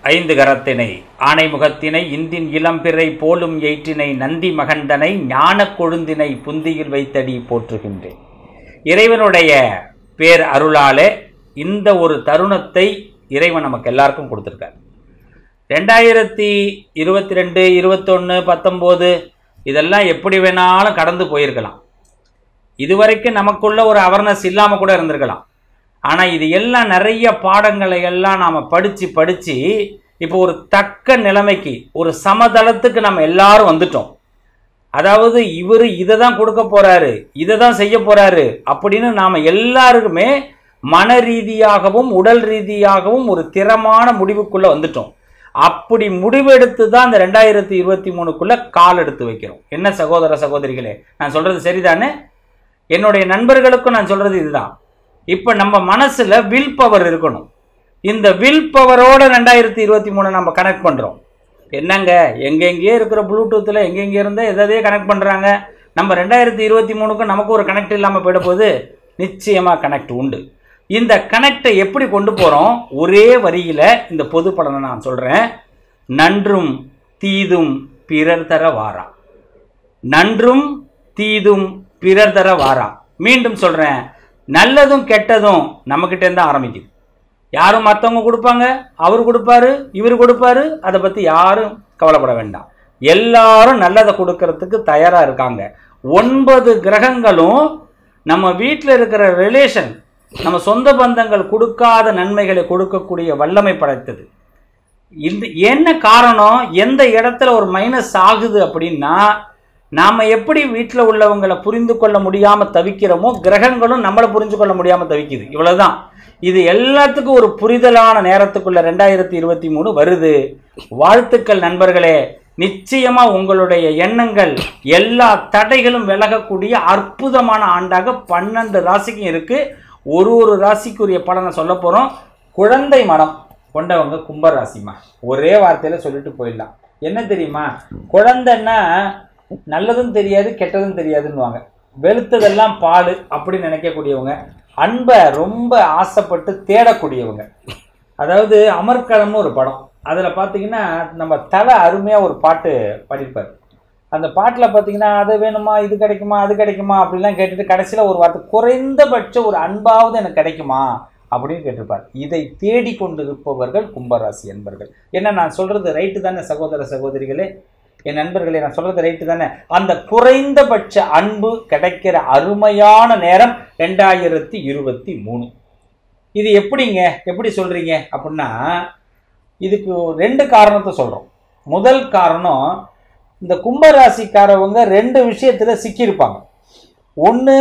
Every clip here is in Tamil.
ஐந்து கரத்தினை ஆனைமுகத்தினை இந்தின் இளம்பிறை போலும் எயிற்றினை நந்தி மகந்தனை ஞானக் கொழுந்தினை புந்தியில் வைத்தடி போற்றுகின்றேன் இறைவனுடைய பேர் அருளாலே இந்த ஒரு தருணத்தை இறைவன் நமக்கு எல்லாருக்கும் கொடுத்துருக்கார் ரெண்டாயிரத்தி இருபத்தி ரெண்டு இருபத்தொன்று பத்தொம்போது இதெல்லாம் எப்படி வேணாலும் கடந்து போயிருக்கலாம் இதுவரைக்கும் நமக்குள்ள ஒரு அவேர்னஸ் இல்லாமல் கூட இருந்திருக்கலாம் ஆனால் இது எல்லாம் நிறைய பாடங்களை எல்லாம் நாம் படித்து படித்து இப்போ ஒரு தக்க நிலைமைக்கு ஒரு சமதளத்துக்கு நம்ம எல்லாரும் வந்துட்டோம் அதாவது இவர் இதை தான் கொடுக்க போறாரு இதை தான் செய்ய போறாரு அப்படின்னு நாம் எல்லாருக்குமே மன ரீதியாகவும் உடல் ரீதியாகவும் ஒரு திறமான முடிவுக்குள்ள வந்துட்டோம் அப்படி முடிவெடுத்து தான் இந்த ரெண்டாயிரத்தி இருபத்தி மூணுக்குள்ள கால் எடுத்து வைக்கிறோம் என்ன சகோதர சகோதரிகளே நான் சொல்றது சரிதானே என்னுடைய நண்பர்களுக்கும் நான் சொல்றது இதுதான் இப்போ நம்ம மனசுல வில் பவர் இருக்கணும் இந்த வில் பவரோட ரெண்டாயிரத்தி இருபத்தி மூணு நம்ம கனெக்ட் பண்றோம் என்னங்க எங்கெங்கேயோ இருக்கிற ப்ளூடூத்தில் எங்கெங்கே இருந்தால் எதையே கனெக்ட் பண்ணுறாங்க நம்ம ரெண்டாயிரத்தி இருபத்தி மூணுக்கும் நமக்கு ஒரு கனெக்ட் இல்லாமல் போயிட போகுது நிச்சயமாக கனெக்ட் உண்டு இந்த கனெக்டை எப்படி கொண்டு போகிறோம் ஒரே வரியில் இந்த பொது பலனை நான் சொல்கிறேன் நன்றும் தீதும் பிறர் தர வாரா நன்றும் தீதும் பிறர் தர வாரா மீண்டும் சொல்கிறேன் நல்லதும் கெட்டதும் நம்மக்கிட்ட இருந்து ஆரம்பிக்குது யாரும் மற்றவங்க கொடுப்பாங்க அவர் கொடுப்பாரு இவர் கொடுப்பாரு அதை பற்றி யாரும் கவலைப்பட வேண்டாம் எல்லாரும் நல்லதை கொடுக்கறதுக்கு தயாராக இருக்காங்க ஒன்பது கிரகங்களும் நம்ம வீட்டில் இருக்கிற ரிலேஷன் நம்ம சொந்த பந்தங்கள் கொடுக்காத நன்மைகளை கொடுக்கக்கூடிய வல்லமை படைத்தது இந்த என்ன காரணம் எந்த இடத்துல ஒரு மைனஸ் ஆகுது அப்படின்னா நாம் எப்படி வீட்டில் உள்ளவங்களை புரிந்து கொள்ள முடியாமல் தவிக்கிறோமோ கிரகங்களும் நம்மளை புரிந்து கொள்ள முடியாமல் தவிக்குது இவ்வளவுதான் இது எல்லாத்துக்கும் ஒரு புரிதலான நேரத்துக்குள்ள ரெண்டாயிரத்தி இருபத்தி மூணு வருது வாழ்த்துக்கள் நண்பர்களே நிச்சயமா உங்களுடைய எண்ணங்கள் எல்லா தடைகளும் விலகக்கூடிய அற்புதமான ஆண்டாக பன்னெண்டு ராசிக்கும் இருக்கு ஒரு ஒரு ராசிக்குரிய பலனை சொல்ல போறோம் குழந்தை மனம் கொண்டவங்க கும்பராசிமா ஒரே வார்த்தையில சொல்லிட்டு போயிடலாம் என்ன தெரியுமா குழந்தைன்னா நல்லதும் தெரியாது கெட்டதும் தெரியாதுன்னுவாங்க வெளுத்ததெல்லாம் பால் அப்படின்னு நினைக்கக்கூடியவங்க அன்பை ரொம்ப ஆசைப்பட்டு தேடக்கூடியவங்க அதாவது அமர்க்களம்னு ஒரு படம் அதில் பார்த்தீங்கன்னா நம்ம தலை அருமையாக ஒரு பாட்டு பாடியிருப்பார் அந்த பாட்டில் பார்த்தீங்கன்னா அது வேணுமா இது கிடைக்குமா அது கிடைக்குமா அப்படிலாம் கேட்டுட்டு கடைசியில் ஒரு வார்த்தை குறைந்தபட்ச ஒரு அன்பாவது எனக்கு கிடைக்குமா அப்படின்னு கேட்டிருப்பார் இதை தேடி கொண்டிருப்பவர்கள் கும்பராசி என்பர்கள் என்ன நான் சொல்றது ரைட்டு தானே சகோதர சகோதரிகளே என் நண்பர்களே நான் சொல்றது ரைட்டு தானே அந்த குறைந்தபட்ச அன்பு கிடைக்கிற அருமையான நேரம் ரெண்டாயிரத்தி இருபத்தி மூணு இது எப்படிங்க எப்படி சொல்றீங்க அப்படின்னா இதுக்கு ரெண்டு காரணத்தை சொல்றோம் முதல் காரணம் இந்த கும்பராசிக்காரவங்க ரெண்டு விஷயத்துல சிக்கியிருப்பாங்க ஒன்று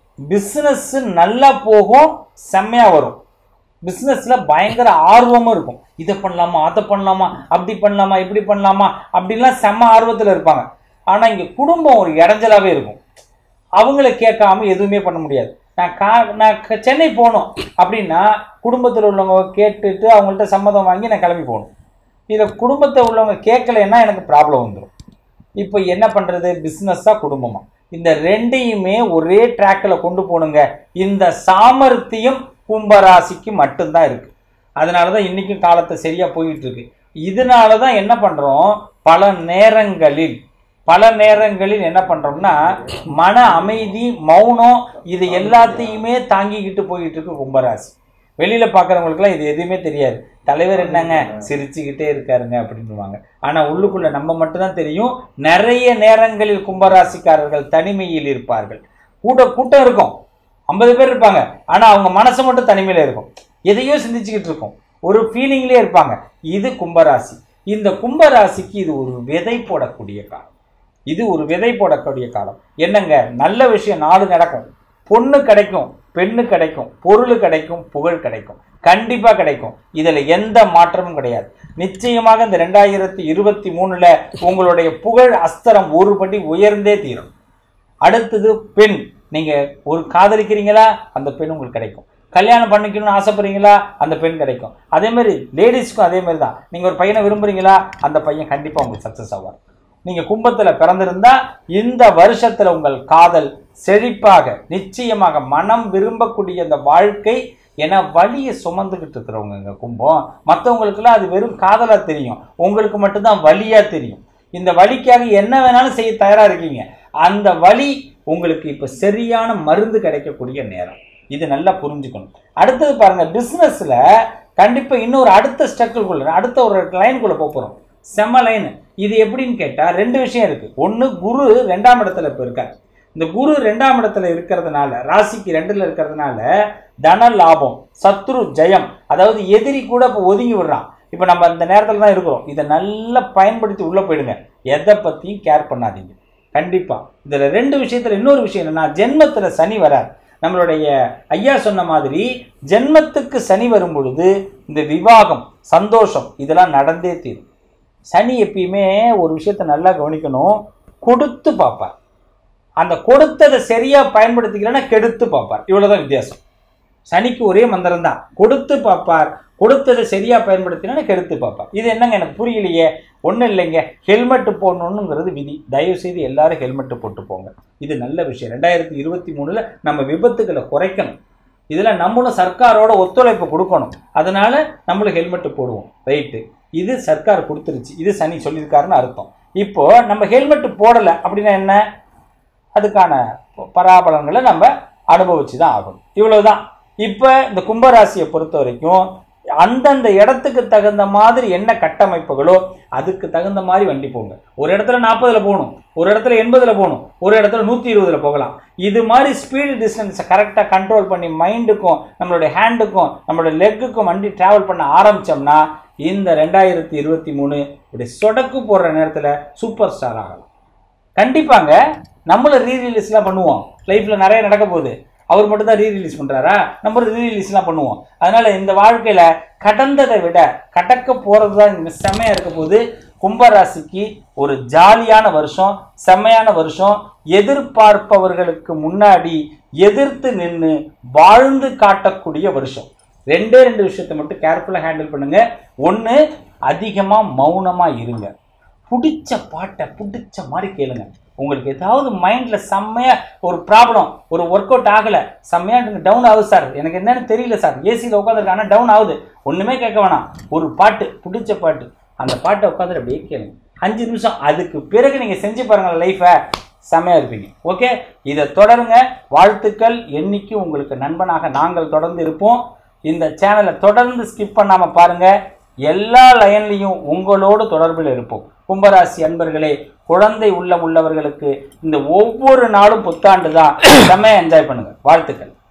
பிஸ்னஸ் நல்லா போகும் செம்மையா வரும் பிஸ்னஸ்ல பயங்கர ஆர்வமும் இருக்கும் இதை பண்ணலாமா அதை பண்ணலாமா அப்படி பண்ணலாமா இப்படி பண்ணலாமா அப்படிலாம் செம்ம ஆர்வத்தில் இருப்பாங்க ஆனால் இங்கே குடும்பம் ஒரு இடைஞ்சலாவே இருக்கும் அவங்கள கேட்காம எதுவுமே பண்ண முடியாது நான் கா நான் க- சென்னை போகணும் அப்படின்னா குடும்பத்தில் உள்ளவங்க கேட்டுட்டு அவங்கள்ட்ட சம்மதம் வாங்கி நான் கிளம்பி போகணும் இதை குடும்பத்தை உள்ளவங்க கேட்கலைன்னா எனக்கு ப்ராப்ளம் வந்துடும் இப்போ என்ன பண்ணுறது பிஸ்னஸாக குடும்பமா இந்த ரெண்டையுமே ஒரே ட்ராக்கில் கொண்டு போகணுங்க இந்த சாமர்த்தியம் கும்பராசிக்கு மட்டும்தான் இருக்கு அதனால தான் இன்றைக்கும் காலத்தை சரியாக போயிட்டு இருக்கு இதனால தான் என்ன பண்ணுறோம் பல நேரங்களில் பல நேரங்களில் என்ன பண்ணுறோம்னா மன அமைதி மௌனம் இது எல்லாத்தையுமே தாங்கிக்கிட்டு போயிட்டு இருக்கு கும்பராசி வெளியில பார்க்குறவங்களுக்குலாம் இது எதுவுமே தெரியாது தலைவர் என்னங்க சிரிச்சுக்கிட்டே இருக்காருங்க அப்படின்னுவாங்க ஆனா உள்ளுக்குள்ள நம்ம மட்டும்தான் தெரியும் நிறைய நேரங்களில் கும்பராசிக்காரர்கள் தனிமையில் இருப்பார்கள் கூட்ட கூட்டம் இருக்கும் ஐம்பது பேர் இருப்பாங்க ஆனா அவங்க மனசு மட்டும் தனிமையில இருக்கும் எதையோ சிந்திச்சுக்கிட்டு இருக்கும் ஒரு ஃபீலிங்லேயே இருப்பாங்க இது கும்பராசி இந்த கும்பராசிக்கு இது ஒரு விதை போடக்கூடிய காலம் இது ஒரு விதை போடக்கூடிய காலம் என்னங்க நல்ல விஷயம் நாலு நடக்கும் பொண்ணு கிடைக்கும் பெண்ணு கிடைக்கும் பொருள் கிடைக்கும் புகழ் கிடைக்கும் கண்டிப்பா கிடைக்கும் இதுல எந்த மாற்றமும் கிடையாது நிச்சயமாக இந்த ரெண்டாயிரத்தி இருபத்தி மூணுல உங்களுடைய புகழ் அஸ்திரம் ஒரு படி உயர்ந்தே தீரும் அடுத்தது பெண் நீங்க ஒரு காதலிக்கிறீங்களா அந்த பெண் உங்களுக்கு கிடைக்கும் கல்யாணம் பண்ணிக்கணும்னு ஆசைப்படுறீங்களா அந்த பெண் கிடைக்கும் அதே மாதிரி லேடிஸ்க்கும் அதே மாதிரி தான் நீங்க ஒரு பையனை விரும்புறீங்களா அந்த பையன் கண்டிப்பா உங்களுக்கு சக்சஸ் ஆவார் நீங்க கும்பத்துல பிறந்திருந்தா இந்த வருஷத்துல உங்கள் காதல் செழிப்பாக நிச்சயமாக மனம் விரும்பக்கூடிய அந்த வாழ்க்கை ஏன்னா வலியை சுமந்துக்கிட்டு இருக்கிறவங்க இங்க கும்பம் மற்றவங்களுக்குலாம் அது வெறும் காதலா தெரியும் உங்களுக்கு மட்டும்தான் வலியா தெரியும் இந்த வலிக்காக என்ன வேணாலும் செய்ய தயாரா இருக்கீங்க அந்த வலி உங்களுக்கு இப்ப சரியான மருந்து கிடைக்கக்கூடிய நேரம் இது நல்லா புரிஞ்சுக்கணும் அடுத்தது பாருங்க பிசினஸ்ல கண்டிப்பா இன்னொரு அடுத்த ஸ்ட்ரக்கிள்குள்ள அடுத்த ஒரு லைனுக்குள்ள போக போறோம் செம்ம லைன் இது எப்படின்னு கேட்டா ரெண்டு விஷயம் இருக்கு ஒன்னு குரு ரெண்டாம் இடத்துல இப்ப இருக்கார் இந்த குரு ரெண்டாம் இடத்துல இருக்கிறதுனால ராசிக்கு ரெண்டுல இருக்கிறதுனால தன லாபம் சத்ரு ஜெயம் அதாவது எதிரி கூட இப்போ ஒதுங்கி விடுறான் இப்போ நம்ம இந்த நேரத்தில் தான் இருக்கிறோம் இதை நல்லா பயன்படுத்தி உள்ளே போயிடுங்க எதை பற்றியும் கேர் பண்ணாதீங்க கண்டிப்பாக இதில் ரெண்டு விஷயத்தில் இன்னொரு விஷயம் என்னன்னா ஜென்மத்தில் சனி வரார் நம்மளுடைய ஐயா சொன்ன மாதிரி ஜென்மத்துக்கு சனி வரும் பொழுது இந்த விவாகம் சந்தோஷம் இதெல்லாம் நடந்தே தீரும் சனி எப்பயுமே ஒரு விஷயத்தை நல்லா கவனிக்கணும் கொடுத்து பார்ப்பார் அந்த கொடுத்ததை சரியா பயன்படுத்திக்கலன்னா கெடுத்து பார்ப்பார் இவ்வளவுதான் வித்தியாசம் சனிக்கு ஒரே மந்திரம் தான் கொடுத்து பார்ப்பார் கொடுத்ததை சரியா பயன்படுத்தினா கெடுத்து பார்ப்பார் இது என்னங்க எனக்கு புரியலையே ஒன்றும் இல்லைங்க ஹெல்மெட் போடணுங்கிறது விதி தயவு செய்து எல்லாரும் ஹெல்மெட் போட்டு போங்க இது நல்ல விஷயம் ரெண்டாயிரத்தி இருபத்தி மூணுல நம்ம விபத்துகளை குறைக்கணும் இதில் நம்மளும் சர்க்காரோட ஒத்துழைப்பு கொடுக்கணும் அதனால நம்மளும் ஹெல்மெட் போடுவோம் ரைட்டு இது சர்க்கார் கொடுத்துருச்சு இது சனி சொல்லியிருக்காருன்னு அர்த்தம் இப்போ நம்ம ஹெல்மெட் போடலை அப்படின்னா என்ன அதுக்கான பராபலன்களை நம்ம அனுபவிச்சு தான் ஆகணும் இவ்வளவுதான் இப்போ இந்த கும்பராசியை பொறுத்த வரைக்கும் அந்தந்த இடத்துக்கு தகுந்த மாதிரி என்ன கட்டமைப்புகளோ அதுக்கு தகுந்த மாதிரி வண்டி போங்க ஒரு இடத்துல நாற்பதுல போகணும் ஒரு இடத்துல எண்பதுல போகணும் ஒரு இடத்துல நூற்றி இருபதுல போகலாம் இது மாதிரி ஸ்பீடு டிஸ்டன்ஸை கரெக்டாக கண்ட்ரோல் பண்ணி மைண்டுக்கும் நம்மளுடைய ஹேண்டுக்கும் நம்மளுடைய லெக்குக்கும் வண்டி டிராவல் பண்ண ஆரம்பிச்சோம்னா இந்த ரெண்டாயிரத்தி இருபத்தி மூணு இப்படி சொடக்கு போடுற நேரத்தில் சூப்பர் ஸ்டார் ஆகலாம் கண்டிப்பாங்க நம்மளும் ரீ ரிலீஸ்லாம் பண்ணுவோம் லைஃப்பில் நிறைய நடக்க போகுது அவர் மட்டும் தான் ரீ ரிலீஸ் பண்ணுறாரா நம்ம ரீ ரிலீஸ்லாம் பண்ணுவோம் அதனால இந்த வாழ்க்கையில் கடந்ததை விட கடக்க போகிறது தான் இந்த செம்மையாக இருக்க போது கும்பராசிக்கு ஒரு ஜாலியான வருஷம் செம்மையான வருஷம் எதிர்பார்ப்பவர்களுக்கு முன்னாடி எதிர்த்து நின்று வாழ்ந்து காட்டக்கூடிய வருஷம் ரெண்டே ரெண்டு விஷயத்தை மட்டும் கேர்ஃபுல்லாக ஹேண்டில் பண்ணுங்க ஒன்று அதிகமாக மௌனமாக இருங்க பிடிச்ச பாட்டை பிடிச்ச மாதிரி கேளுங்க உங்களுக்கு ஏதாவது மைண்டில் செம்மையாக ஒரு ப்ராப்ளம் ஒரு ஒர்க் அவுட் ஆகலை செம்மையாக டவுன் ஆகுது சார் எனக்கு என்னன்னு தெரியல சார் ஏசியில் உட்காந்துருக்கு ஆனால் டவுன் ஆகுது ஒன்றுமே கேட்க வேணாம் ஒரு பாட்டு பிடிச்ச பாட்டு அந்த பாட்டை உட்காந்துட்டு அப்படியே கேளுங்க அஞ்சு நிமிஷம் அதுக்கு பிறகு நீங்கள் செஞ்சு பாருங்கள் லைஃப்பை செம்மையாக இருப்பீங்க ஓகே இதை தொடருங்க வாழ்த்துக்கள் என்னைக்கு உங்களுக்கு நண்பனாக நாங்கள் தொடர்ந்து இருப்போம் இந்த சேனலை தொடர்ந்து ஸ்கிப் பண்ணாமல் பாருங்கள் எல்லா லைன்லையும் உங்களோடு தொடர்பில் இருப்போம் கும்பராசி அன்பர்களே குழந்தை உள்ளம் உள்ளவர்களுக்கு இந்த ஒவ்வொரு நாளும் புத்தாண்டு தான் செம்மையாக என்ஜாய் பண்ணுங்க வாழ்த்துக்கள்